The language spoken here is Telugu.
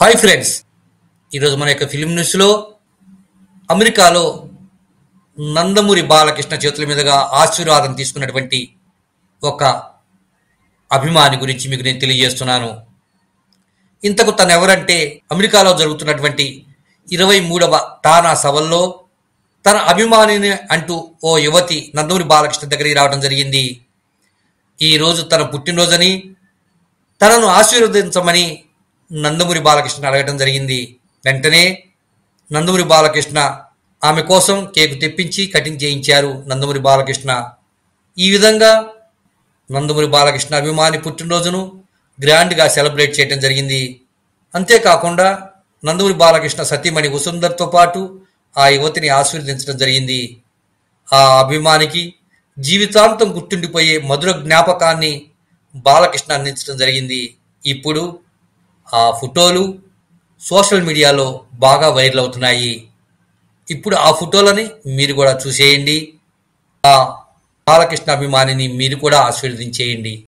హాయ్ ఫ్రెండ్స్ ఈరోజు మన యొక్క ఫిలిం న్యూస్లో అమెరికాలో నందమూరి బాలకృష్ణ చేతుల మీదుగా ఆశీర్వాదం తీసుకున్నటువంటి ఒక అభిమాని గురించి మీకు నేను తెలియజేస్తున్నాను ఇంతకు తను ఎవరంటే అమెరికాలో జరుగుతున్నటువంటి ఇరవై మూడవ తానా సభల్లో తన అభిమానిని అంటూ ఓ యువతి నందమూరి బాలకృష్ణ దగ్గరికి రావడం జరిగింది ఈ రోజు తన పుట్టినరోజని తనను ఆశీర్వదించమని నందమూరి బాలకృష్ణ అడగడం జరిగింది వెంటనే నందమూరి బాలకృష్ణ ఆమె కోసం కేకు తెప్పించి కటింగ్ చేయించారు నందమూరి బాలకృష్ణ ఈ విధంగా నందమూరి బాలకృష్ణ అభిమాని పుట్టినరోజును గ్రాండ్గా సెలబ్రేట్ చేయడం జరిగింది అంతేకాకుండా నందమూరి బాలకృష్ణ సతీమణి వసుంధర్తో పాటు ఆ యువతిని ఆశీర్వదించడం జరిగింది ఆ అభిమానికి జీవితాంతం గుర్తుండిపోయే మధుర జ్ఞాపకాన్ని బాలకృష్ణ అందించడం జరిగింది ఇప్పుడు ఆ ఫోటోలు సోషల్ మీడియాలో బాగా వైరల్ అవుతున్నాయి ఇప్పుడు ఆ ఫోటోలని మీరు కూడా చూసేయండి ఆ బాలకృష్ణ అభిమానిని మీరు కూడా ఆశీర్వదించేయండి